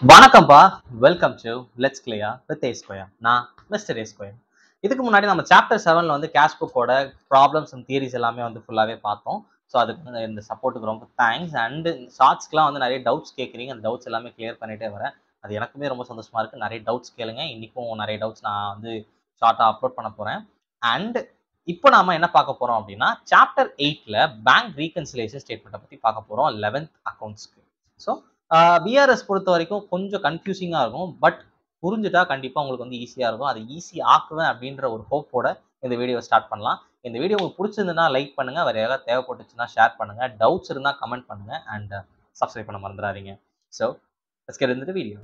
வணக்கம்ப்பா welcome to let's clear with A square நான் mister A square இதுக்கு முன்னாடி நம்ம சாப்டர் செவனில் வந்து கேஷ் புக்கோட ப்ராப்ளம்ஸ் அண்ட் தியரிஸ் எல்லாமே வந்து ஃபுல்லாகவே பார்த்தோம் ஸோ அதுக்கு வந்து இந்த சப்போர்ட்டுக்கு ரொம்ப தேங்க்ஸ் அண்டு ஷார்ட்ஸ்க்குலாம் வந்து நிறைய டவுட்ஸ் கேட்குறீங்க அந்த டவுட்ஸ் எல்லாமே கிளியர் பண்ணிட்டே வரேன் அது எனக்குமே ரொம்ப சந்தோஷமா இருக்குது நிறைய டவுட்ஸ் கேளுங்க இன்றைக்கும் நிறைய டவுட்ஸ் நான் வந்து ஷார்ட்டாக அப்லோட் பண்ண போகிறேன் அண்ட் இப்போ நாம என்ன பார்க்க போகிறோம் அப்படின்னா சாப்டர் எயிட்டில் பேங்க் ரீகன்சிலேஷன் ஸ்டேட்மெண்ட்டை பற்றி பார்க்க போகிறோம் லெவன்த் அக்கௌண்ட்ஸ்க்கு ஸோ பிஆர்எஸ் பொறுத்த வரைக்கும் கொஞ்சம் கன்ஃபியூசிங்காக இருக்கும் பட் புரிஞ்சுட்டா கண்டிப்பாக உங்களுக்கு வந்து ஈஸியாக இருக்கும் அதை ஈஸி ஆக்குவேன் அப்படின்ற ஒரு ஹோப்போட இந்த வீடியோவை ஸ்டார்ட் பண்ணலாம் இந்த வீடியோ உங்களுக்கு பிடிச்சிருந்ததுன்னா லைக் பண்ணுங்க வேற யாராவது தேவைப்பட்டுச்சுன்னா ஷேர் பண்ணுங்க டவுட்ஸ் இருந்தால் கமெண்ட் பண்ணுங்க அண்ட் சப்ஸ்கிரைப் பண்ண மறந்துடாதீங்க ஸோ லெட்ஸ் கெட் இந்த வீடியோ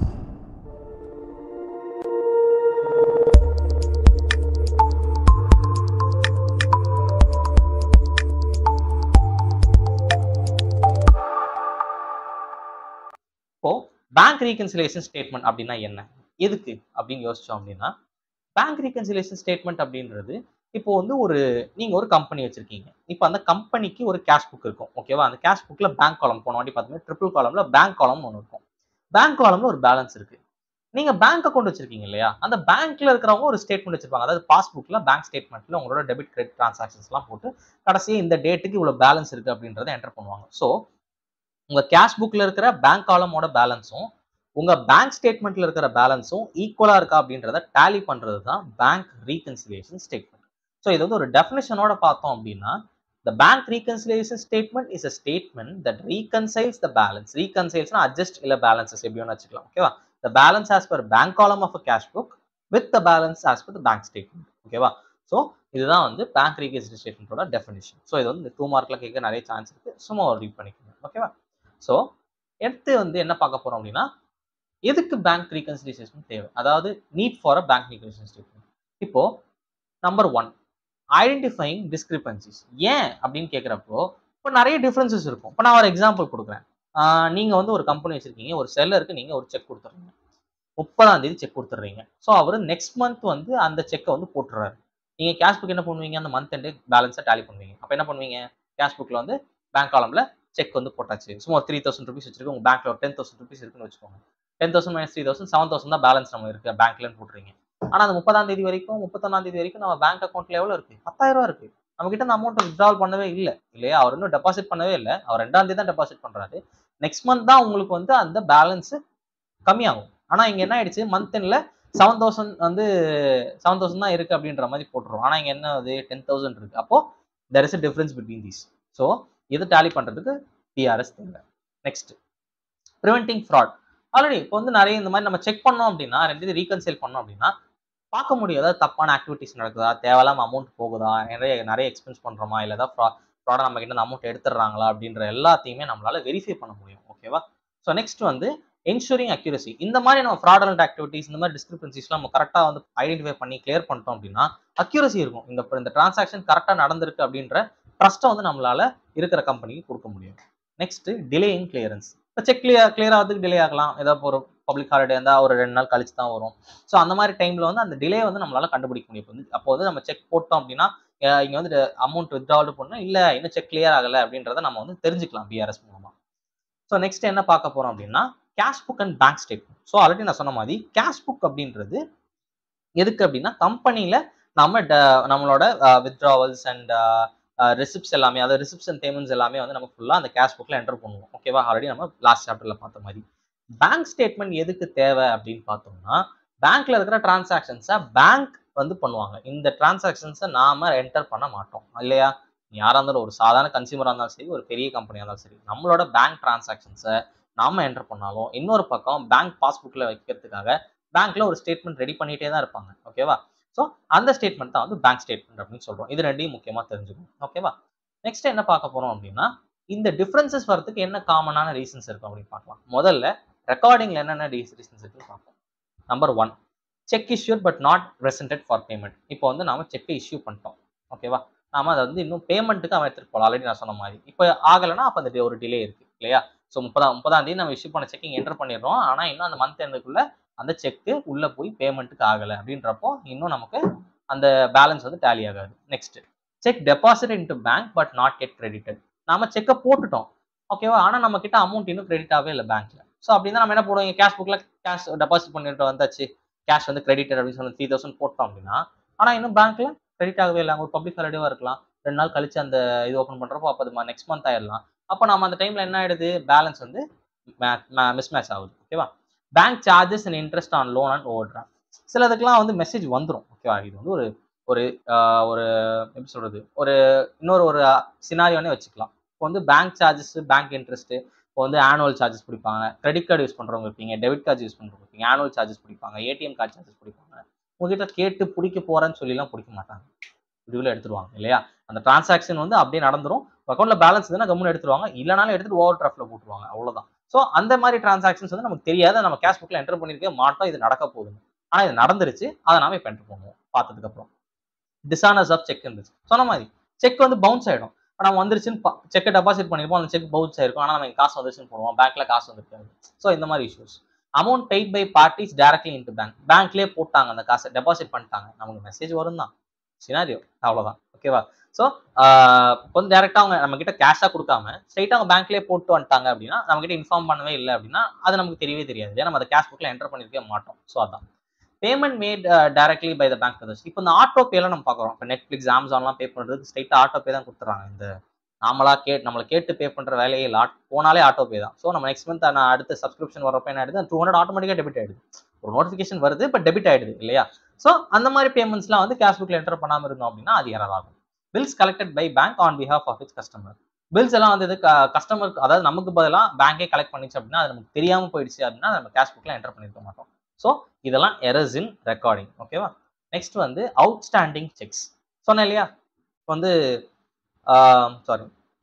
இப்போ பேங்க் ரீகன்சிலேஷன் ஸ்டேட்மெண்ட் அப்படின்னா என்ன எதுக்கு அப்படின்னு யோசிச்சோம் அப்படின்னா பேங்க் ரீகன்சிலேஷன் ஸ்டேட்மெண்ட் அப்படின்றது இப்போ வந்து ஒரு நீங்க ஒரு கம்பெனி வச்சிருக்கீங்க இப்போ அந்த கம்பெனிக்கு ஒரு கேஷ் புக் இருக்கும் ஓகேவா அந்த கேஷ் புக்ல பேங்க் காலம் போன வாட்டி பார்த்தோம்னா ட்ரிபிள் காலம்ல பேங்க் காலம் ஒன்று இருக்கும் பேங்க் காலம்ல ஒரு பேலன்ஸ் இருக்கு நீங்க பேங்க் அக்கௌண்ட் வச்சிருக்கீங்க இல்லையா அந்த பேங்க்ல இருக்கிறவங்க ஒரு ஸ்டேட்மெண்ட் வச்சிருப்பாங்க அதாவது பாஸ்புக்ல பேங்க் ஸ்டேட்மெண்ட்ல உங்களோட டெபிட் கிரெடிட் டிரான்சாக்ஷன்ஸ்லாம் போட்டு கடைசியாக இந்த டேட்டுக்கு இவ்வளவு பேலன்ஸ் இருக்கு அப்படின்றத என்டர் பண்ணுவாங்க ஸோ உங்க கேஷ் புக்ல இருக்கிற பேங்க் காலமோட பேலன்ஸும் உங்க பேங்க் ஸ்டேட்மெண்ட்ல இருக்கிற பேலன்ஸும் ஈக்குவலா இருக்கா அப்படின்றத டேலி பண்றது தான் பேங்க் ரீகன்சிலியேஷன் ஸ்டேட்மெண்ட் ஸோ இது வந்து ஒரு டெஃபினேஷனோட பார்த்தோம் அப்படின்னா the bank reconciliation statement is a statement that reconciles the balance reconciles adjust இல்ல balances எப்படி வேணா வச்சுக்கலாம் ஓகேவா the balance as per bank column of a cash book with the balance as per the bank statement ஓகேவா so இதுதான் வந்து bank reconciliation ஸ்டேட்மெண்ட்டோட definition so இது வந்து டூ மார்க்ல கேட்க நிறைய சான்ஸ் இருக்கு சும்மா ஒரு ரீட் பண்ணிக்கோங்க ஓகேவா ஸோ எடுத்து வந்து என்ன பார்க்க போறோம் அப்படின்னா எதுக்கு பேங்க் ரீகன்சிலியேஷன் தேவை அதாவது need for a bank reconciliation statement இப்போ நம்பர் ஒன் ஐடென்டிஃபைங் டிஸ்கிரிபன்சிஸ் ஏன் அப்படின்னு கேட்குறப்போ இப்போ நிறைய டிஃப்ரென்சஸ் இருக்கும் இப்போ நான் ஒரு எக்ஸாம்பிள் கொடுக்குறேன் ஆஹ் நீங்க வந்து ஒரு கம்பெனி வச்சிருக்கீங்க ஒரு செல்லருக்கு நீங்க ஒரு செக் கொடுத்துறீங்க முப்பதாம் தேதி செக் கொடுத்துட்றீங்க ஸோ அவர் நெக்ஸ்ட் மந்த் வந்து அந்த செக்கை வந்து போட்டுறாரு நீங்க கேஷ் புக் என்ன பண்ணுவீங்க அந்த மந்த் எண்டு பேலன்ஸை டேலி பண்ணுவீங்க அப்போ என்ன பண்ணுவீங்க கேஷ் புக்ல வந்து பேங்க் காலம்ல செக் வந்து போட்டாச்சு சும்மா த்ரீ தௌசண்ட் ருபீஸ் வச்சிருக்கு உங்க பேங்க்ல ஒரு டென் தௌசண்ட் ருபீஸ் இருக்குன்னு வச்சுக்கோங்க ten thousand minus three thousand seven thousand தான் பேலன்ஸ் நம்ம இருக்கு பேங்க்லன்னு போட்டுறீங்க ஆனா அந்த முப்பதாம் தேதி வரைக்கும் முப்பத்தொன்னாம் தேதி வரைக்கும் நம்ம பேங்க் அக்கௌண்ட்ல எவ்வளவு இருக்கு பத்தாயிரம் ரூபா இருக்கு நம்ம கிட்ட அந்த அமௌண்ட் வித்ட்ராவல் பண்ணவே இல்லை இல்லையா அவர் இன்னும் டெபாசிட் பண்ணவே இல்லை அவர் ரெண்டாம் தேதி தான் டெபாசிட் பண்றாரு நெக்ஸ்ட் மந்த் தான் உங்களுக்கு வந்து அந்த பேலன்ஸ் கம்மியாகும் ஆனா இங்க என்ன ஆயிடுச்சு மந்த் எண்ட்ல செவன் தௌசண்ட் வந்து செவன் தௌசண்ட் தான் இருக்கு அப்படின்ற மாதிரி போட்டுரும் ஆனா இங்க என்ன அது டென் தௌசண்ட் இருக்கு அப்போ there is a difference between these so இது டேலி பண்றதுக்கு டிஆர்எஸ் தேவை நெக்ஸ்ட் ப்ரிவென்டிங் ஃப்ராட் ஆல்ரெடி இப்போ வந்து நிறைய இந்த மாதிரி நம்ம செக் பண்ணோம் அப்படின்னா ரெண்டு ரீகன்சைல் பண்ணோம் அப்படின்னா பார்க்க முடியும் ஏதாவது தப்பான ஆக்டிவிட்டிஸ் நடக்குதா தேவையில்லாம அமௌண்ட் போகுதா நிறைய நிறைய எக்ஸ்பென்ஸ் பண்றோமா இல்லை ஏதாவது ஃப்ரா ஃப்ராட நம்ம கிட்ட அமௌண்ட் எடுத்துடுறாங்களா அப்படின்ற எல்லாத்தையுமே நம்மளால வெரிஃபை பண்ண முடியும் ஓகேவா ஸோ நெக்ஸ்ட் வந்து என்ஷூரிங் அக்யூரசி இந்த மாதிரி நம்ம ஃப்ராடலண்ட் ஆக்டிவிட்டிஸ் இந்த மாதிரி டிஸ்கிரிபன்சிஸ்லாம் நம்ம கரெக்டாக வந்து ஐடென்டிஃபை பண்ணி கிளியர் பண்ணிட்டோம் அப்படின்னா அக்யூரசி இருக்கும் இந்த இந்த டிரான்சாக்ஷன் கரெக்டாக நடந்திருக்கு அப்படின்ற ட்ரஸ்ட்டை வந்து நம்மளால இருக்கிற கம்பெனிக்கு கொடுக்க முடியும் நெக்ஸ்ட் டிலே இன் கிளியரன்ஸ் இப்போ செக் கிளியர் கிளியர் ஆகிறதுக்கு டிலே ஆகலாம் ஏதாவது ஒரு பப்ளிக் ஹாலிடே இருந்தால் ஒரு ரெண்டு நாள் கழிச்சு தான் வரும் ஸோ அந்த மாதிரி டைம்ல வந்து அந்த டிலே வந்து நம்மளால கண்டுபிடிக்க முடியும் இப்போ வந்து அப்போ வந்து நம்ம செக் போட்டோம் அப்படின்னா அஹ் இங்க வந்து அமௌண்ட் வித்ட்ராவல் பண்ணணும் இல்லை இன்னும் செக் கிளியர் ஆகலை அப்படின்றத நம்ம வந்து தெரிஞ்சுக்கலாம் பிஆர்எஸ் மூலமா ஸோ நெக்ஸ்ட் என்ன பார்க்க போறோம் அப்படின்னா cash book and bank statement so already நான் சொன்ன மாதிரி கேஷ் புக் அப்படின்றது எதுக்கு அப்படின்னா கம்பெனியில நம்ம ட- நம்மளோட வித்ட்ராவல்ஸ் அண்ட் ரிசிப்ட்ஸ் எல்லாமே அதாவது ரிசிப்ட்ஸ் அண்ட் பேமெண்ட்ஸ் எல்லாமே வந்து நம்ம ஃபுல்லாக அந்த கேஷ் புக்கில் என்டர் பண்ணுவோம் ஓகேவா ஆல்ரெடி நம்ம லாஸ்ட் சாப்டரில் பார்த்த மாதிரி பேங்க் ஸ்டேட்மெண்ட் எதுக்கு தேவை அப்படின்னு பார்த்தோம்னா பேங்க்ல இருக்கிற டிரான்சாக்ஷன்ஸை பேங்க் வந்து பண்ணுவாங்க இந்த டிரான்சாக்ஷன்ஸை நாம என்டர் பண்ண மாட்டோம் இல்லையா யாராக இருந்தாலும் ஒரு சாதாரண கன்சியூமராக இருந்தாலும் சரி ஒரு பெரிய கம்பெனியாக இருந்தாலும் சரி நம்மளோட பேங்க் டிரான்சாக்ஷன்ஸை நாம என்டர் பண்ணாலும் இன்னொரு பக்கம் பேங்க் பாஸ்புக்கில் வைக்கிறதுக்காக பேங்க்ல ஒரு ஸ்டேட்மெண்ட் ரெடி பண்ணிட்டே தான் இருப்பாங்க ஓகேவா ஸோ அந்த ஸ்டேட்மெண்ட் தான் வந்து பேங்க் ஸ்டேட்மெண்ட் அப்படின்னு சொல்றோம் இது ரெண்டையும் முக்கியமா தெரிஞ்சுக்கணும் ஓகேவா நெக்ஸ்ட் என்ன பார்க்க போறோம் அப்படின்னா இந்த டிஃபரன்சஸ் வரதுக்கு என்ன காமனான ரீசன்ஸ் இருக்கும் அப்படின்னு பார்க்கலாம் முதல்ல ரெக்கார்டிங்ல என்னென்ன ரீசன்ஸ் இருக்குன்னு பார்ப்போம் number one cheque issued but not presented for payment இப்போ வந்து நாம செக்கை இஷ்யூ பண்ணிட்டோம் ஓகேவா நாம அதை வந்து இன்னும் பேமெண்ட்டுக்கு அவன் எடுத்துட்டு போகலாம் ஆல்ரெடி நான் சொன்ன மாதிரி இப்போ ஆகலைன்னா அப்போ அந்த ஒரு டிலே இருக்கு இல்லையா ஸோ முப்பதாம் முப்பதாம் தேதி நம்ம இஷ்யூ பண்ண செக்கிங் என்டர் பண்ணிடுறோம் ஆனால் இன்னும் அந்த மந்த் எண்டுக்குள்ள அந்த செக்கு உள்ள போய் பேமெண்ட்டுக்கு ஆகலை அப்படின்றப்போ இன்னும் நமக்கு அந்த பேலன்ஸ் வந்து டேலி ஆகாது next cheque deposit into bank but not get credited நாம செக்கை போட்டுட்டோம் ஓகேவா ஆனா நம்ம கிட்ட அமௌண்ட் இன்னும் கிரெடிட் ஆகவே இல்லை பேங்க்ல ஸோ அப்படின்னா நம்ம என்ன போடுவோம் கேஷ் புக்கில் கேஷ் டெபாசிட் பண்ணிட்டு வந்தாச்சு கேஷ் வந்து கிரெடிட்டட் அப்படின்னு சொல்லி த்ரீ தௌசண்ட் போட்டோம் அப்படின்னா ஆனால் இன்னும் பேங்க்ல கிரெடிட் ஆகவே இல்லை அங்க ஒரு பப்ளிக் ஹாலிடேவாக இருக்கலாம் ரெண்டு நாள் கழிச்சு அந்த இது ஓப்பன் பண்ணுறப்போ அப்போ அது நெக்ஸ்ட் மந்த் ஆயிடலாம் அப்போ நம்ம அந்த டைம்ல என்ன ஆயிடுது பேலன்ஸ் வந்து மிஸ் மேட்ச் ஆகுது ஓகேவா bank charges and interest on loan and overdraft சிலதுக்கெல்லாம் வந்து மெசேஜ் வந்துடும் ஓகேவா இது வந்து ஒரு ஒரு ஆஹ், ஒரு எப்படி சொல்றது ஒரு இன்னொரு ஒரு சினாரியோனே வச்சுக்கலாம் இப்போ வந்து பேங்க் சார்ஜஸ் பேங்க் இன்ட்ரெஸ்ட் இப்போ வந்து ஆனுவல் சார்ஜஸ் பிடிப்பாங்க கிரெடிட் கார்டு யூஸ் பண்றவங்க இருப்பீங்க டெபிட் கார்டு யூஸ் பண்றவங்க இருப்பீங்க ஆனுவல் சார்ஜஸ் பிடிப்பாங்க ஏடிஎம் கார்டு சார்ஜஸ் பிடிப்பாங்க உங்ககிட்ட கேட்டு பிடிக்க போறேன்னு சொல்லிலாம் பிடிக்க மாட்டாங்க இதுல எடுத்துருவாங்க இல்லையா அந்த டிரான்சாக்ஷன் வந்து அப்படியே நடந்துரும் அக்கௌண்ட்ல பேலன்ஸ் இருந்தால் கம்முன்னு எடுத்துருவாங்க இல்லைனாலும் எடுத்துட்டு ஓவர் டிராஃப்ட்ல போட்டுருவாங்க அவ்வளவுதான் ஸோ அந்த மாதிரி டிரான்சாக்ஷன்ஸ் வந்து நமக்கு தெரியாது நம்ம கேஷ் புக்ல என்டர் பண்ணிருக்கவே மாட்டோம் இது நடக்க போகுதுன்னு ஆனா இது நடந்துருச்சு அதை நாம இப்போ என்டர் பண்ணுவோம் பார்த்ததுக்கு அப்புறம் டிசானர்ஸ் ஆஃப் செக் இருந்துச்சு சொன்ன மாதிரி செக் வந்து பவுன்ஸ் ஆயிடும் இப்போ நம்ம வந்துருச்சுன்னு செக்கை டெபாசிட் பண்ணிருப்போம் அந்த செக் பவுன்ஸ் ஆயிருக்கும் ஆனால் நம்ம காசு வந்துருச்சுன்னு போடுவோம் பேங்க்ல காசு வந்துருக்காது ஸோ இந்த மாதிரி issues amount paid by parties directly into bank பேங்க்லேயே போட்டாங்க அந்த காசை டெபாசிட் பண்ணிட்டாங்க நமக்கு மெசேஜ் வரும் தான் சினாரியோ அவ்வளோதான் ஓகேவா ஸோ இப்போ வந்து டேரெக்டாக அவங்க நம்ம கிட்ட கேஷாக கொடுக்காம ஸ்ட்ரைட்டாக அவங்க பேங்க்லேயே போட்டு வந்துட்டாங்க அப்படின்னா நம்ம கிட்ட இன்ஃபார்ம் பண்ணவே இல்லை அப்படின்னா அது நமக்கு தெரியவே தெரியாது ஏன்னா நம்ம அதை கேஷ் புக்கில் என்டர் பண்ணிருக்கவே மாட்டோம் ஸோ அதான் payment made directly by the bank இப்போ இந்த ஆட்டோ பேலாம் நம்ம பார்க்குறோம் இப்போ நெட்ஃப்ளிக்ஸ் அமேசான்லாம் பே பண்ணுறதுக்கு ஸ்ட்ரைட்டாக ஆட்டோ பே தான் கொடுத்துறாங்க இந்த நாமளா கே நம்மளை கேட்டு பே பண்ணுற வேலையே இல்லை ஆட் போனாலே ஆட்டோ பே தான் ஸோ நம்ம நெக்ஸ்ட் மந்த் நான் அடுத்த சப்ஸ்கிரிப்ஷன் வரப்போ என்ன ஆயிடுது டூ ஹண்ட்ரட் ஆட்டோமேட்டிக்காக டெபிட் ஆயிடுது ஒரு நோட்டிஃபிகேஷன் வருது பட் டெபிட் ஆயிடுது இல்லையா ஸோ அந்த மாதிரி பேமெண்ட்ஸ்லாம் வந்து கேஷ் புக்கில் என்டர் பண்ணாமல் இருந்தோம் அப்படின்னா அது எரர் ஆகும் bills collected by bank on behalf of its customer bills எல்லாம் வந்து இது கஸ்டமருக்கு அதாவது நமக்கு பதிலாக பேங்கே கலெக்ட் பண்ணிச்சு அப்படின்னா அது நமக்கு தெரியாமல் போயிடுச்சு அப்படின்னா நம்ம கேஷ் புக்கில் என்டர் பண்ணிருக்க மாட்டோம் ஸோ இதெல்லாம் எரர்ஸ் இன் ரெக்கார்டிங் ஓகேவா நெக்ஸ்ட் வந்து அவுட்ஸ்டாண்டிங் செக்ஸ் சொன்னேன் இல்லையா இப்போ வந்து சாரி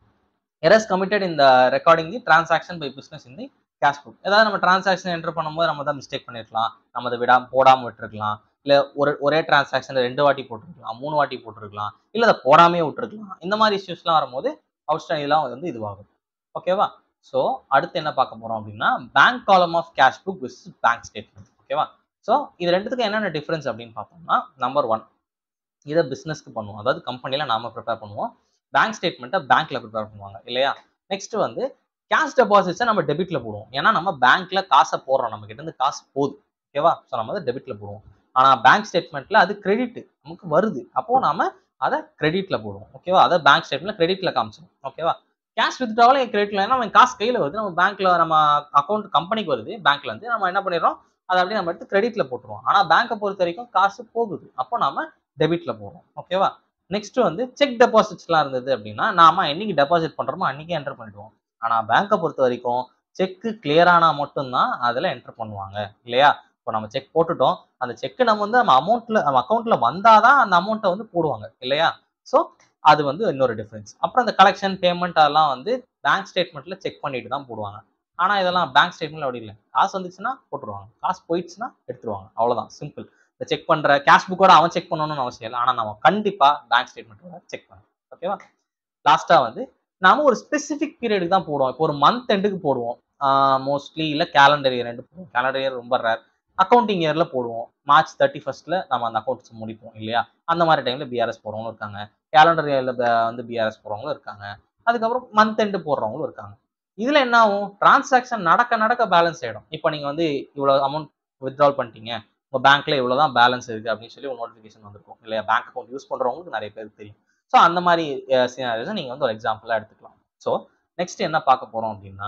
எரர்ஸ் கமிட்டட் இந்த recording the transaction by business in the cash book ஏதாவது நம்ம டிரான்சாக்ஷன் என்டர் பண்ணும்போது நம்ம தான் மிஸ்டேக் பண்ணிருக்கலாம் நம்ம அதை விடாம போடாமல் விட்டுருக்கலாம் இல்லை ஒரு ஒரே டிரான்சாக்ஷன் ரெண்டு வாட்டி போட்டிருக்கலாம் மூணு வாட்டி போட்டிருக்கலாம் இல்லை அதை போடாமே விட்டுருக்கலாம் இந்த மாதிரி இஷ்யூஸ்லாம் வரும்போது அவுட்ஸ்டாண்டிங்லாம் வந்து இதுவாகும் ஓகேவா ஸோ அடுத்து என்ன பார்க்க போறோம் அப்படின்னா bank column of cash book with bank statement ஓகேவா ஸோ இது ரெண்டுத்துக்கும் என்னென்ன டிஃப்ரென்ஸ் அப்படின்னு பார்த்தோம்னா நம்பர் ஒன் இதை பிஸ்னஸ்க்கு பண்ணுவோம் அதாவது கம்பெனியில் நாம ப்ரிப்பேர் பண்ணுவோம் பேங்க் ஸ்டேட்மெண்ட்டை பேங்க்ல ப்ரிப்பேர் பண்ணுவாங்க இல்லையா நெக்ஸ்ட் வந்து கேஷ் டெபாசிட்ஸை நம்ம டெபிட்ல போடுவோம் ஏன்னா நம்ம பேங்க்ல காசை போடுறோம் நம்ம கிட்ட இருந்து காசு போகுது ஓகேவா ஸோ நம்ம அதை டெபிட்ல போடுவோம் ஆனா பேங்க் ஸ்டேட்மெண்ட்ல அது கிரெடிட் நமக்கு வருது அப்போ நாம அதை கிரெடிட்ல போடுவோம் ஓகேவா அதை பேங்க் ஸ்டேட்மெண்ட்ல கிரெடிட்ல காமிச்சிடும் ஓகேவா கேஷ் வித்ட்ராவல் கிரெடிட்ல ஏன்னா நம்ம காசு கையில வருது நம்ம பேங்க்ல நம்ம அக்கௌண்ட் கம்பெனிக்கு வருது பேங்க்ல இருந்து நம்ம என்ன பண்ணிடுறோம் அதை அப்படியே நம்ம எடுத்து கிரெடிட்ல போட்டுருவோம் ஆனா பேங்கை பொறுத்த வரைக்கும் காசு போகுது அப்போ நாம டெபிட்ல போடுறோம் ஓகேவா நெக்ஸ்ட் வந்து செக் டெபாசிட்ஸ்லாம் இருந்தது அப்படின்னா நாம என்னைக்கு டெபாசிட் பண்றோமோ அன்னைக்கே என்டர் பண்ணிடுவோம் ஆனா பேங்கை பொறுத்த வரைக்கும் செக்கு கிளியர் ஆனா மட்டும்தான் அதுல என்டர் பண்ணுவாங்க இல்லையா இப்போ நம்ம செக் போட்டுட்டோம் அந்த செக் நம்ம வந்து நம்ம அமௌண்ட்ல நம்ம அக்கௌண்ட்ல வந்தாதான் அந்த அமௌண்ட்டை வந்து போடுவாங்க இல்லையா ஸோ அது வந்து இன்னொரு டிஃபரன்ஸ் அப்புறம் இந்த கலெக்ஷன் பேமெண்ட் அதெல்லாம் வந்து பேங்க் ஸ்டேட்மெண்ட்ல செக் பண்ணிட்டு தான் போடுவாங்க ஆனா இதெல்லாம் பேங்க் ஸ்டேட்மெண்ட்ல அப்படி இல்லை காசு வந்துச்சுன்னா போட்டுருவாங்க காசு போயிடுச்சுன்னா எடுத்துருவாங்க அவ்வளவுதான் சிம்பிள் இந்த செக் பண்ற கேஷ் புக்கோட அவன் செக் பண்ணணும்னு அவசியம் இல்லை ஆனா நம்ம கண்டிப்பா பேங்க் ஸ்டேட்மெண்ட்டோட செக் பண்ணணும் ஓகேவா லாஸ்டா வந்து நாம ஒரு ஸ்பெசிஃபிக் பீரியடுக்கு தான் போடுவோம் இப்போ ஒரு மந்த் எண்டுக்கு போடுவோம் மோஸ்ட்லி இல்லை கேலண்டர் இயர் ரெண்டு போடுவோம் கேலண்டர் இயர் ரொம்ப ரேர் அக்கௌண்டிங் இயர்ல போடுவோம் மார்ச் தேர்ட்டி ஃபர்ஸ்ட்ல நம்ம அந்த அக்கௌண்ட்ஸ் முடிப்போம் இல்லையா அந்த மாதிரி டைம்ல பிஆர்எஸ் போறவங்களும் இருக்காங்க கேலண்டர் இயர்ல வந்து பிஆர்எஸ் போறவங்களும் இருக்காங்க அதுக்கப்புறம் மந்த் எண்டு போடுறவங்களும் இருக்காங்க இதுல என்ன ஆகும் டிரான்சாக்ஷன் நடக்க நடக்க பேலன்ஸ் ஆயிடும் இப்போ நீங்க வந்து இவ்வளவு அமௌண்ட் வித்ட்ரால் பண்ணிட்டீங்க உங்க பேங்க்ல இவ்வளவுதான் பேலன்ஸ் இருக்கு அப்படின்னு சொல்லி ஒரு நோட்டிஃபிகேஷன் வந்திருக்கும் இல்லையா பேங்க் அக்கௌண்ட் யூஸ் பண்றவங்களுக்கு நிறைய பேருக்கு தெரியும் ஸோ அந்த மாதிரி சினாரியோஸ் நீங்க வந்து ஒரு எக்ஸாம்பிளா எடுத்துக்கலாம் ஸோ நெக்ஸ்ட் என்ன பார்க்க போறோம் அப்படின்னா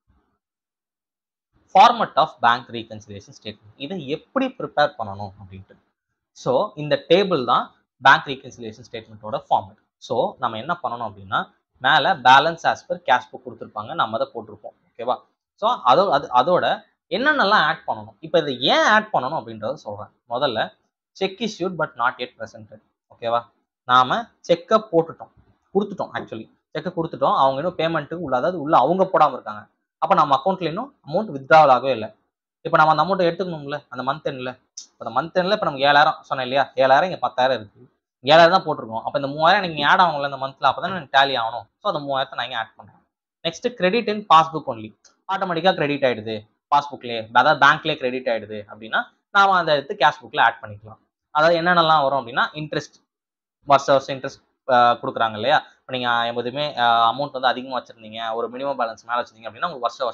format of bank reconciliation statement இதை எப்படி ப்ரிப்பேர் பண்ணணும் அப்படின்ட்டு ஸோ இந்த டேபிள் தான் பேங்க் ரீகன்சிலேஷன் ஸ்டேட்மெண்ட்டோட ஃபார்மட் ஸோ நம்ம என்ன பண்ணணும் அப்படின்னா மேலே balance as per cash book கொடுத்துருப்பாங்க நம்ம அதை போட்டிருப்போம் ஓகேவா ஸோ அதோ அது அதோட என்னென்னலாம் ஆட் பண்ணணும் இப்போ இதை ஏன் ஆட் பண்ணணும் அப்படின்றத சொல்கிறேன் முதல்ல cheque issued but not yet presented ஓகேவா நாம செக்கை போட்டுட்டோம் கொடுத்துட்டோம் ஆக்சுவலி செக்கை கொடுத்துட்டோம் அவங்க இன்னும் பேமெண்ட்டுக்கு உள்ள அதாவது உள்ள அவங்க போடாமல் இருக்காங்க அப்போ நம்ம அக்கௌண்ட்ல இன்னும் அமௌண்ட் வித்ட்ராவல் ஆகவே இல்லை இப்போ நம்ம அந்த அமௌண்ட்டை எடுத்துக்கணும்ல அந்த மந்த் எண்ட்ல அந்த மந்த் எண்ட்ல இப்போ நமக்கு ஏழாயிரம் சொன்னேன் இல்லையா ஏழாயிரம் இங்கே பத்தாயிரம் இருக்கு ஏழாயிரம் தான் போட்டிருக்கோம் அப்போ இந்த மூவாயிரம் எனக்கு ஆட் ஆகணும்ல இந்த மந்த்ல அப்போ தான் எனக்கு டேலி ஆகணும் ஸோ அந்த மூவாயிரத்தை நான் இங்கே ஆட் பண்ணுறேன் next credit in passbook only ஆட்டோமேட்டிக்காக கிரெடிட் ஆயிடுது பாஸ்புக்லேயே அதாவது பேங்க்லேயே கிரெடிட் ஆயிடுது அப்படின்னா நாம அந்த எடுத்து கேஷ் புக்கில் ஆட் பண்ணிக்கலாம் அதாவது என்னென்னலாம் வரும் அப்படின்னா இன்ட்ரெஸ்ட் வருஷ வருஷம் இன்ட்ரெஸ்ட் கொடுக்குறாங்க இல்லையா இப்போ நீங்கள் எப்போதுமே அமௌண்ட் வந்து அதிகமாக வச்சிருந்தீங்க ஒரு மினிமம் பேலன்ஸ் மேலே வச்சிருந்தீங்க அப்படின்னா உங்களுக்கு வருஷ வருஷம்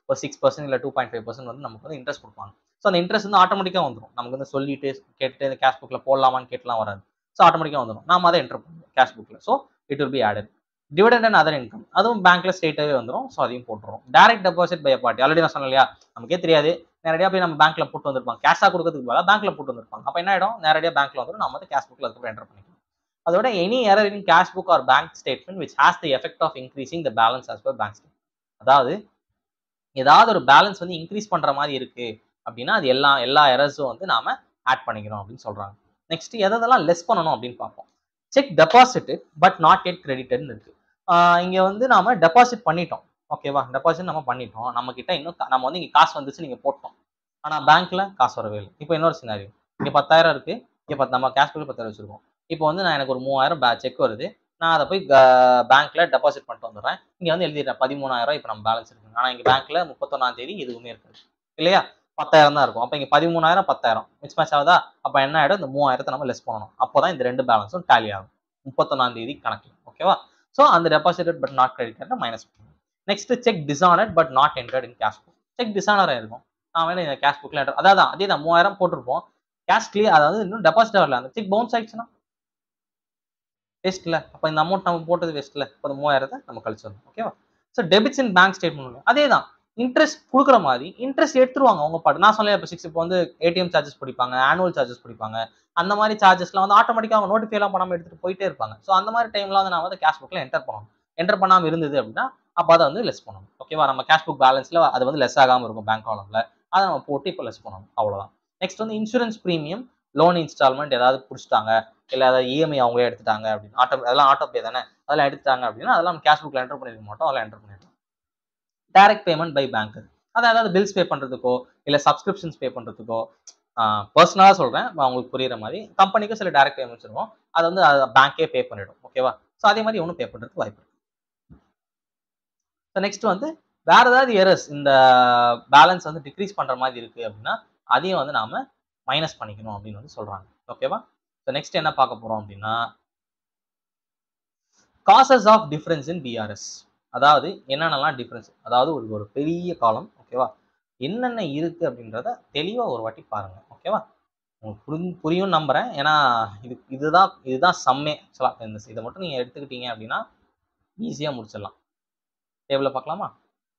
ஒரு சிக்ஸ் பர்சன்ட் இல்லை டூ பாயிண்ட் ஃபைவ் பர்சன்ட் வந்து நமக்கு வந்து இன்ட்ரெஸ்ட் கொடுப்பாங்க ஸோ அந்த இன்ட்ரெஸ்ட் வந்து ஆட்டோமேட்டிக்காக வந்துடும் நமக்கு வந்து சொல்லிட்டு கேட்டு இந்த கேஷ் புக்கில் போடலாமான்னு கேட்டுலாம் வராது ஸோ ஆட்டோமேட்டிக்காக வந்துடும் நாம அதை என்டர் பண்ணுவோம் கேஷ் புக்கில் so it will be added dividend and other income அதுவும் பேங்க்ல ஸ்டேட்டாகவே வந்துடும் ஸோ அதையும் போட்டுரும் direct deposit by party already நான் சொன்னேன் இல்லையா நமக்கே தெரியாது நேரடியாக போய் நம்ம பேங்க்ல போட்டு வந்திருப்பாங்க கேஷாக கொடுக்கறதுக்கு பதிலாக பேங்க்ல போட்டு வந்திருப்பாங்க அப்போ என்ன ஆயிடும் நேரடியாக பேங்க்ல வந்துடும் நம்ம வந்து கேஷ் புக்கில் அதுக்கப்புறம் என்டர் பண்ணிக்கலாம் அதோட any error in cash book or bank statement which has the effect of increasing the balance as per bank statement அதாவது ஏதாவது ஒரு பேலன்ஸ் வந்து இன்க்ரீஸ் பண்ற மாதிரி இருக்கு அப்படின்னா அது எல்லா எல்லா எரர்ஸும் வந்து நாம ஆட் பண்ணிக்கிறோம் அப்படின்னு சொல்றாங்க நெக்ஸ்ட் எதெல்லாம் லெஸ் பண்ணணும் அப்படின்னு பார்ப்போம் cheque deposit but not yet கிரெடிட்னு இருக்கு ஆஹ் இங்க வந்து நாம டெபாசிட் பண்ணிட்டோம் ஓகேவா டெபாசிட் நம்ம பண்ணிட்டோம் நம்ம கிட்ட இன்னும் கா- நம்ம வந்து இங்க காசு வந்துச்சு நீங்க போட்டோம் ஆனா பேங்க்ல காசு வரவே இல்லை இப்போ இன்னொரு சினாரியோ இங்க பத்தாயிரம் இருக்கு இங்க பத்து நம்ம கேஷ் புக்கில் பத்தாயிரம் வச்சிருக்கோம் இப்போ வந்து நான் எனக்கு ஒரு மூவாயிரம் செக் வருது நான் அதை போய் பேங்க்ல டெபாசிட் பண்ணிட்டு வந்துடுறேன் இங்க வந்து எழுதிடுறேன் பதிமூணாயிரம் இப்போ நம்ம பேலன்ஸ் இருக்கு ஆனா இங்க பேங்க்ல முப்பத்தொன்னாம் தேதி எதுவுமே இருக்காது இல்லையா பத்தாயிரம் தான் இருக்கும் அப்போ இங்க பதிமூணாயிரம் பத்தாயிரம் மிக்ஸ் மேட்ச் ஆகுதா அப்போ என்ன ஆயிடும் இந்த மூவாயிரத்தை நம்ம லெஸ் பண்ணணும் அப்போதான் இந்த ரெண்டு பேலன்ஸும் டேலி ஆகும் முப்பத்தொன்னாம் தேதி கணக்கு ஓகேவா ஸோ அந்த deposited but not credit minus பண்ணணும் next cheque dishonoured but not entered in cash book cheque dishonour ஆயிருக்கும் நான் வேணா இந்த கேஷ் புக்ல என்டர் அதான் அதே தான் மூவாயிரம் போட்டிருப்போம் கேஷ் கிளியர் அதாவது இன்னும் டெபாசிட் வரல அந்த செக் பவுன்ஸ் ஆயிடுச்சுன்னா வேஸ்ட்ல அப்போ இந்த அமௌண்ட் நம்ம போட்டது வேஸ்ட்ல இப்போ இந்த மூவாயிரத்தை நம்ம கழிச்சிடணும் ஓகேவா so debits in bank statement அதே தான் இன்ட்ரெஸ்ட் கொடுக்குற மாதிரி இன்ட்ரெஸ்ட் எடுத்துருவாங்க அவங்க பாட்டு நான் சொன்னேன் இப்போ சிக்ஸ் இப்போ வந்து ஏடிஎம் சார்ஜஸ் பிடிப்பாங்க ஆனுவல் சார்ஜஸ் பிடிப்பாங்க அந்த மாதிரி சார்ஜஸ்லாம் வந்து ஆட்டோமேட்டிக்காக அவங்க notify எல்லாம் பண்ணாமல் எடுத்துட்டு போயிட்டே இருப்பாங்க ஸோ அந்த மாதிரி டைம்ல வந்து நான் வந்து கேஷ் புக்கில் என்டர் பண்ணணும் என்டர் பண்ணாமல் இருந்தது அப்படின்னா அப்போ அதை வந்து லெஸ் பண்ணணும் ஓகேவா நம்ம கேஷ் புக் பேலன்ஸ்ல அது வந்து லெஸ் ஆகாமல் இருக்கும் பேங்க் காலம்ல அதை நம்ம போட்டு இப்போ லெஸ் பண்ணணும் அவ்வளவுதான் நெக்ஸ்ட் வந்து இன்சூரன்ஸ் ப்ரீமியம் லோன் இன்ஸ்டால்மெண்ட் ஏதாவது பிடிச்சிட்டாங்க இல்லை ஏதாவது இஎம்ஐ அவங்களே எடுத்துட்டாங்க அப்படின்னு ஆட்டோ அதெல்லாம் ஆட்டோ பே தானே அதெல்லாம் எடுத்துட்டாங்க அப்படின்னா அதெல்லாம் கேஷ் புக்கில் என்டர் பண்ணிருக்க மாட்டோம் அதெல்லாம் என்டர் பண்ணிருக்கோம் டைரக்ட் பேமெண்ட் பை பேங்க் அது அதாவது பில்ஸ் பே பண்ணுறதுக்கோ இல்லை சப்ஸ்கிரிப்ஷன்ஸ் பே பண்ணுறதுக்கோ பர்சனலாக சொல்கிறேன் உங்களுக்கு புரியுற மாதிரி கம்பெனிக்கு சில டைரக்ட் பேமெண்ட்ஸ் இருக்கும் அதை வந்து பேங்க்கே பே பண்ணிடும் ஓகேவா ஸோ அதே மாதிரி ஒன்றும் பே பண்ணுறதுக்கு வாய்ப்பு இருக்கு ஸோ நெக்ஸ்ட் வந்து வேற ஏதாவது எரர்ஸ் இந்த பேலன்ஸ் வந்து டிக்ரீஸ் பண்ணுற மாதிரி இருக்கு அப்படின்னா அதையும் வந்து நாம மைனஸ் பண்ணிக்கணும் அப்படின்னு வந்து சொல்றாங்க ஓகேவா ஸோ நெக்ஸ்ட் என்ன பார்க்க போறோம் அப்படின்னா causes of difference in BRS அதாவது என்னென்னலாம் டிஃபரன்ஸ் அதாவது ஒரு ஒரு பெரிய காலம் ஓகேவா என்னென்ன இருக்கு அப்படின்றத தெளிவாக ஒரு வாட்டி பாருங்க ஓகேவா உங்களுக்கு புரிஞ்சு புரியும் நம்புறேன் ஏன்னா இது இதுதான் இதுதான் செம்மே ஆக்சுவலாக இந்த இதை மட்டும் நீங்கள் எடுத்துக்கிட்டீங்க அப்படின்னா ஈஸியாக முடிச்சிடலாம் டேபிளில் பார்க்கலாமா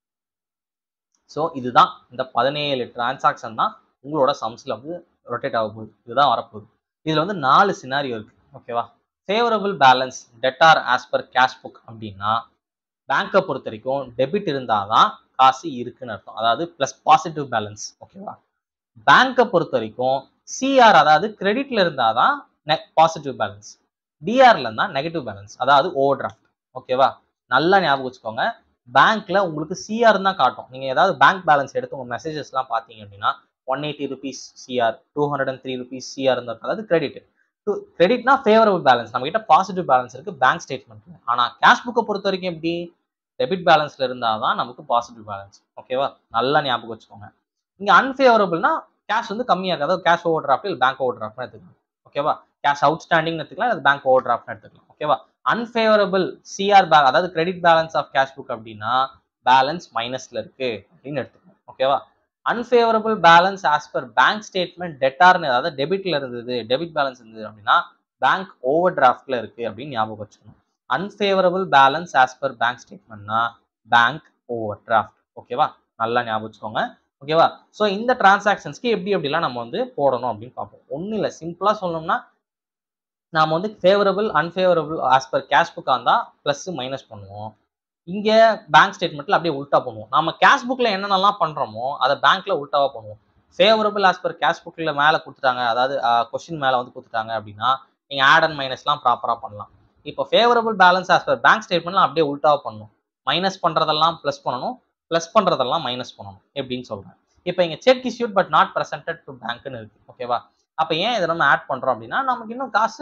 ஸோ இதுதான் இந்த பதினேழு டிரான்சாக்ஷன் தான் உங்களோட சம்ஸில் வந்து ரொட்டேட் ஆக போகுது இதுதான் வரப்போகுது இதில் வந்து நாலு சினாரியோ இருக்கு ஓகேவா favourable balance debtor as per cash book அப்படின்னா பேங்க்கை பொறுத்த வரைக்கும் டெபிட் இருந்தால் தான் காசு இருக்குன்னு அர்த்தம் அதாவது ப்ளஸ் பாசிட்டிவ் பேலன்ஸ் ஓகேவா பேங்க்கை பொறுத்த வரைக்கும் சிஆர் அதாவது கிரெடிட்ல இருந்தால் தான் பாசிட்டிவ் பேலன்ஸ் டிஆர்ல இருந்தால் நெகட்டிவ் பேலன்ஸ் அதாவது ஓவர் டிராஃப்ட் ஓகேவா நல்லா ஞாபகம் வச்சுக்கோங்க பேங்க்ல உங்களுக்கு சிஆர் தான் காட்டும் நீங்க ஏதாவது பேங்க் பேலன்ஸ் எடுத்து உங்க மெசேஜஸ்லாம் பார்த்தீங்க அப்படின்னா one eighty rupees CR two hundred and three rupees CR இருக்கும் அதாவது கிரெடிட் கிரெடிட்னா ஃபேவரபிள் பேலன்ஸ் நம்ம கிட்ட பாசிட்டிவ் பேலன்ஸ் இருக்கு பேங்க் ஸ்டேட்மெண்ட்ல ஆனா கேஷ் புக்கை பொறுத்த வரைக்கும் எப்படி டெபிட் பேலன்ஸ்ல இருந்தால் தான் நமக்கு பாசிட்டிவ் பேலன்ஸ் ஓகேவா நல்லா ஞாபகம் வச்சுக்கோங்க இங்க அன்ஃபேவரபிள்னா கேஷ் வந்து கம்மியா இருக்கு அதாவது கேஷ் ஓவர் டிராஃப்ட் இல்லை பேங்க் ஓவர் டிராஃப்ட்னு எடுத்துக்கலாம் ஓகேவா கேஷ் அவுட்ஸ்டாண்டிங் எடுத்துக்கலாம் இல்லை பேங்க் ஓவர் டிராஃப்ட்னு எடுத்துக்கலாம் ஓகேவா அன்ஃபேவரபிள் சிஆர் பேக் அதாவது credit balance of cash book அப்படின்னா பேலன்ஸ் மைனஸ்ல இருக்கு அப்படின்னு எடுத்துக்கலாம் ஓகேவா unfavourable balance as per bank statement டெட்டார்னு அதாவது டெபிட்ல இருந்தது டெபிட் பேலன்ஸ் இருந்தது அப்படின்னா பேங்க் ஓவர் டிராஃப்ட்ல இருக்கு அப்படின்னு ஞாபகம் வச்சுக்கணும் unfavourable balance as per bank ஸ்டேட்மெண்ட்னா பேங்க் ஓவர் டிராஃப்ட் ஓகேவா நல்லா ஞாபகம் வச்சுக்கோங்க ஓகேவா ஸோ இந்த டிரான்சாக்ஷன்ஸ்க்கு எப்படி எப்படிலாம் நம்ம வந்து போடணும் அப்படின்னு பார்ப்போம் ஒன்றும் இல்லை சிம்பிளாக சொல்லணும்னா நாம வந்து favourable unfavourable as per cash புக்காக இருந்தால் ப்ளஸ் மைனஸ் பண்ணுவோம் இங்கே பேங்க் ஸ்டேட்மெண்ட்டில் அப்படியே உல்ட்டா பண்ணுவோம் நம்ம கேஷ் புக்கில் என்னென்னலாம் பண்ணுறோமோ அதை பேங்க்ல உல்ட்டாவாக பண்ணுவோம் ஃபேவரபிள் ஆஸ் பர் கேஷ் புக்கில் மேலே கொடுத்துட்டாங்க அதாவது கொஸ்டின் மேலே வந்து கொடுத்துட்டாங்க அப்படின்னா நீங்கள் ஆட் அண்ட் மைனஸ்லாம் ப்ராப்பராக பண்ணலாம் இப்போ favourable balance as per bank ஸ்டேட்மெண்ட்லாம் அப்படியே உல்ட்டாவாக பண்ணணும் மைனஸ் பண்ணுறதெல்லாம் ப்ளஸ் பண்ணணும் ப்ளஸ் பண்ணுறதெல்லாம் மைனஸ் பண்ணணும் எப்படின்னு சொல்கிறேன் இப்போ இங்கே cheque issued but not presented to பேங்க்னு இருக்கு ஓகேவா அப்போ ஏன் இதை நம்ம ஆட் பண்ணுறோம் அப்படின்னா நமக்கு இன்னும் காசு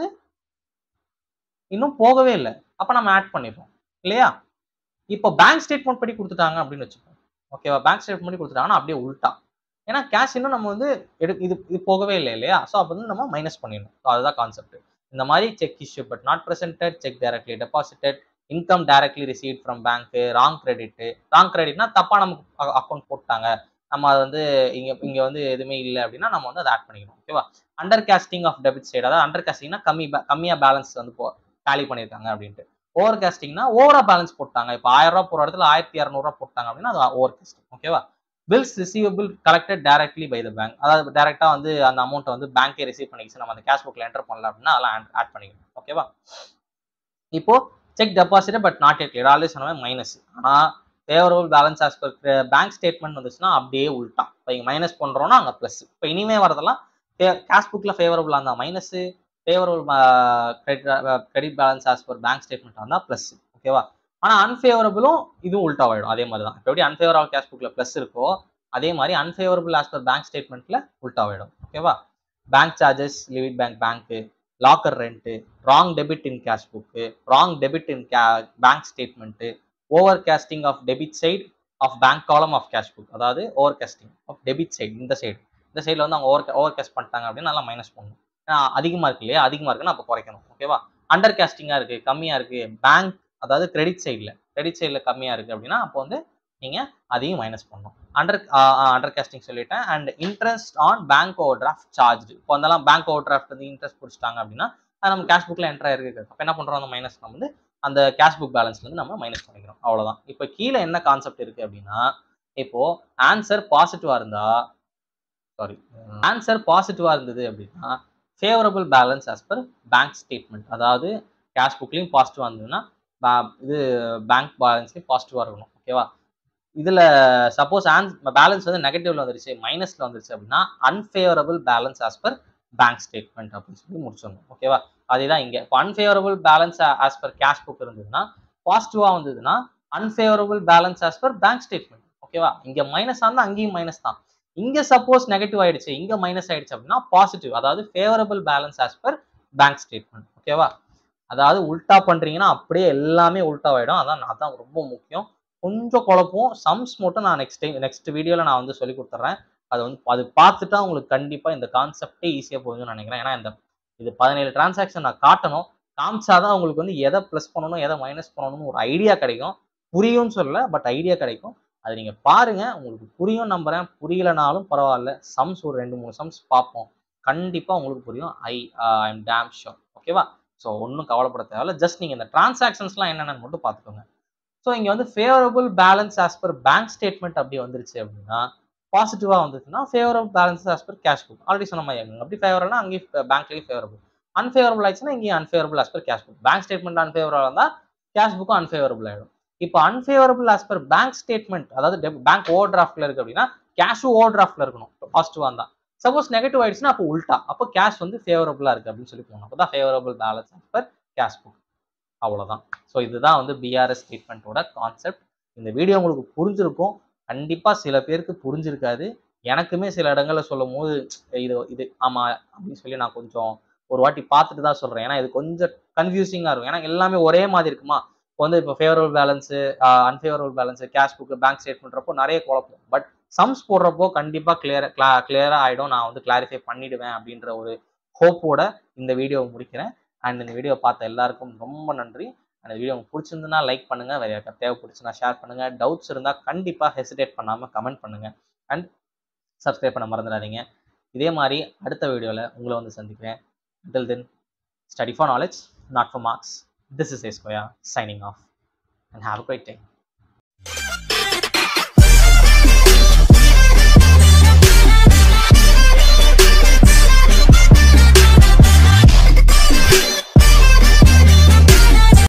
இன்னும் போகவே இல்லை அப்போ நம்ம ஆட் பண்ணிடுறோம் இல்லையா இப்போ பேங்க் ஸ்டேட்மெண்ட் படி கொடுத்துட்டாங்க அப்படின்னு வச்சுக்கோங்க ஓகேவா பேங்க் ஸ்டேட்மெண்ட் படி கொடுத்துட்டாங்கன்னா அப்படியே உல்ட்டா ஏன்னா கேஷ் இன்னும் நம்ம வந்து எடு இது இது போகவே இல்லை இல்லையா ஸோ அப்போ வந்து நம்ம மைனஸ் பண்ணிடணும் ஸோ அதுதான் கான்செப்ட் இந்த மாதிரி cheque issue but not presented cheque directly deposited income directly receive from bank wrong credit wrong கிரெடிட்னா தப்பா நமக்கு அக்கௌண்ட் போட்டாங்க நம்ம அது வந்து இங்க இங்க வந்து எதுவுமே இல்லை அப்படின்னா நம்ம வந்து அதை ஆட் பண்ணிக்கணும் ஓகேவா under casting of debit side அதாவது அண்டர் கேஸ்டிங்னா கம்மி ba- கம்மியா பேலன்ஸ் வந்து டேலி பண்ணியிருக்காங்க அப்படின்ட்டு ஓவர் கேஸ்டிங்னா ஓவரா பேலன்ஸ் போட்டாங்க இப்போ ஆயிரம் ரூபாய் போற இடத்துல ஆயிரத்தி இரநூறுவா போட்டாங்க அப்படின்னா அது ஓவர் கேஸ்டிங் ஓகேவா bills receivable collected directly by the bank அதாவது டைரக்டா வந்து அந்த அமௌண்ட் வந்து பேங்கே ரிசீவ் பண்ணிக்கிச்சு நம்ம அந்த கேஷ் புக்ல என்டர் பண்ணல அப்படின்னா அதெல்லாம் ஆட் பண்ணிக்கணும் ஓகேவா இப்போ cheque deposit but not yet clear already சொன்ன மைனஸ் ஆனா favourable balance as per bank statement வந்துச்சுன்னா அப்படியே உள்டா இப்போ இங்கே மைனஸ் பண்றோம்னா அங்கே ப்ளஸ் இப்போ இனிமே வரதெல்லாம் கேஷ் புக்ல ஃபேவரபிளாக இருந்தால் minus favourable credit credit balance as per bank statement இருந்தால் ப்ளஸ் ஓகேவா ஆனால் அன்ஃபேவரபிளும் இதுவும் உல்ட்டாவாயிடும் அதே மாதிரி தான் இப்போ எப்படி அன்ஃபேவரபிள் கேஷ் புக்கில் ப்ளஸ் இருக்கோ அதே மாதிரி அன்ஃபேவரபிள் ஆஸ் பர் பேங்க் ஸ்டேட்மெண்ட்டில் உல்ட்டாவாயிடும் ஓகேவா பேங்க் சார்ஜஸ் லிவிட் பேங்க் பேங்க்கு locker rent wrong debit in cash book wrong debit in K bank statement over casting of debit side of bank column of cash book அதாவது over casting of debit side இந்த side இந்த சைடில் வந்து அவங்க over over caste பண்ணிட்டாங்க அப்படின்னு நல்லா minus பண்ணணும் ஏன்னா அதிகமாக இருக்கு இல்லையா அதிகமாக இருக்குன்னு அப்போ குறைக்கணும் ஓகேவா அண்டர் கேஸ்டிங்காக இருக்குது கம்மியாக இருக்குது பேங்க் அதாவது கிரெடிட் சைடில் கிரெடிட் சைடில் கம்மியாக இருக்குது அப்படின்னா அப்போ வந்து நீங்கள் அதையும் மைனஸ் பண்ணணும் அண்டர் அண்டர் கேஸ்டிங் சொல்லிட்டேன் and interest on bank overdraft charge இப்போ வந்தெல்லாம் பேங்க் ஓவர் டிராஃப்ட் வந்து இன்ட்ரெஸ்ட் பிடிச்சிட்டாங்க அப்படின்னா அது நம்ம கேஷ் புக்கில் என்ட்ரு ஆயிருக்கு அப்போ என்ன பண்ணுறோம் அந்த மைனஸ் நம்ம வந்து அந்த கேஷ் புக் பேலன்ஸ்லேருந்து நம்ம மைனஸ் பண்ணிக்கிறோம் அவ்வளோதான் இப்போ கீழே என்ன கான்செப்ட் இருக்குது அப்படின்னா இப்போ ஆன்சர் பாசிட்டிவாக இருந்தா சாரி ஆன்சர் பாசிட்டிவாக இருந்தது அப்படின்னா favourable balance as per bank statement அதாவது கேஷ் புக்லேயும் பாசிட்டிவாக இருந்ததுன்னா ba- இது பேங்க் பேலன்ஸ்லேயும் பாசிட்டிவாக இருக்கணும் ஓகேவா இதில் சப்போஸ் ஆன் பேலன்ஸ் வந்து நெகட்டிவ்ல வந்துருச்சு மைனஸில் வந்துருச்சு அப்படின்னா unfavourable balance as per bank statement அப்படின்னு சொல்லி முடிச்சிடணும் ஓகேவா அதுதான் இங்கே இப்போ unfavourable balance as per cash book இருந்ததுன்னா பாசிட்டிவாக வந்ததுன்னா unfavourable balance as per bank statement ஓகேவா இங்கே மைனஸ் இருந்தால் அங்கேயும் மைனஸ் தான் இங்கே சப்போஸ் நெகட்டிவ் ஆயிடுச்சு இங்கே மைனஸ் ஆயிடுச்சு அப்படின்னா பாசிட்டிவ் அதாவது favourable balance as per bank statement ஓகேவா அதாவது உல்டா பண்றீங்கன்னா அப்படியே எல்லாமே உல்டாவாயிடும் அதான் அதான் ரொம்ப முக்கியம் கொஞ்சம் குழப்பம் சம்ஸ் மட்டும் நான் நெக்ஸ்ட் டைம் நெக்ஸ்ட் வீடியோவில் நான் வந்து சொல்லி கொடுத்துட்றேன் அது வந்து அது பார்த்துட்டா உங்களுக்கு கண்டிப்பாக இந்த கான்செப்டே ஈஸியாக போகுதுன்னு நினைக்கிறேன் ஏன்னா இந்த இது பதினேழு டிரான்சாக்ஷன் நான் காட்டணும் காமிச்சாதான் உங்களுக்கு வந்து எதை ப்ளஸ் பண்ணணும் எதை மைனஸ் பண்ணணும்னு ஒரு ஐடியா கிடைக்கும் புரியும்னு சொல்லல பட் ஐடியா கிடைக்கும் அது நீங்கள் பாருங்க உங்களுக்கு புரியும் நம்புறேன் புரியலனாலும் பரவாயில்ல சம்ஸ் ஒரு ரெண்டு மூணு சம்ஸ் பார்ப்போம் கண்டிப்பாக உங்களுக்கு புரியும் I I am damn sure ஓகேவா ஸோ ஒன்றும் கவலைப்பட தேவையில்ல ஜஸ்ட் நீங்கள் இந்த டிரான்சாக்ஷன்ஸ்லாம் என்னென்னு மட்டும் பார்த்துக்கோங்க ஸோ இங்கே வந்து favourable balance as per bank statement அப்படி வந்துருச்சு அப்படின்னா பாசிட்டிவாக வந்துச்சுன்னா favourable balance as per cash book already சொன்ன மாதிரி அங்கே அப்படி ஃபேவரல்னா அங்கேயும் பேங்க்லேயும் ஃபேவரபிள் அன்ஃபேவரபிள் ஆயிடுச்சுன்னா இங்கேயும் unfavourable as per cash book bank statement unfavourable இருந்தால் கேஷ் புக்கும் அன்ஃபேவரபிள் ஆகிடும் இப்போ unfavourable as per bank statement அதாவது பேங்க் ஓவர் டிராஃப்ட்ல இருக்கு அப்படின்னா கேஷும் ஓவர் டிராஃப்ட்ல இருக்கணும் பாசிட்டிவாக இருந்தால் சப்போஸ் நெகட்டிவ் ஆயிடுச்சுன்னா அப்போ உல்டா அப்போ கேஷ் வந்து ஃபேவரபிளாக இருக்கு அப்படின்னு சொல்லி போகணும் அப்போ தான் favourable balance as per cash book அவ்வளோதான் ஸோ இதுதான் வந்து பிஆர்எஸ் ஸ்டேட்மெண்ட்டோட கான்செப்ட் இந்த வீடியோ உங்களுக்கு புரிஞ்சிருக்கும் கண்டிப்பாக சில பேருக்கு புரிஞ்சிருக்காது எனக்குமே சில இடங்கள்ல சொல்லும் போது இது இது ஆமா அப்படின்னு சொல்லி நான் கொஞ்சம் ஒரு வாட்டி பார்த்துட்டு தான் சொல்றேன் ஏன்னா இது கொஞ்சம் கன்ஃபியூசிங்காக இருக்கும் ஏன்னா எல்லாமே ஒரே மாதிரி இருக்குமா இப்போ வந்து இப்போ favourable balance unfavourable balance cash book bank ஸ்டேட்மெண்ட்றப்போ நிறைய குழப்பம் பட் சம்ஸ் போடுறப்போ கண்டிப்பாக கிளியர் கிளா கிளியராக ஆகிடும் நான் வந்து கிளாரிஃபை பண்ணிடுவேன் அப்படின்ற ஒரு ஹோப்போட இந்த வீடியோவை முடிக்கிறேன் அண்ட் இந்த வீடியோ பார்த்த எல்லாருக்கும் ரொம்ப நன்றி அந்த வீடியோ உங்களுக்கு பிடிச்சிருந்துன்னா லைக் பண்ணுங்க வேற யாருக்கா தேவைப்பிடிச்சுன்னா ஷேர் பண்ணுங்க டவுட்ஸ் இருந்தால் கண்டிப்பாக ஹெசிடேட் பண்ணாமல் கமெண்ட் பண்ணுங்க அண்ட் சப்ஸ்கிரைப் பண்ண மறந்துடாதீங்க இதே மாதிரி அடுத்த வீடியோவில் உங்களை வந்து சந்திக்கிறேன் until then study for knowledge not for marks this is Escoya signing off and have a great day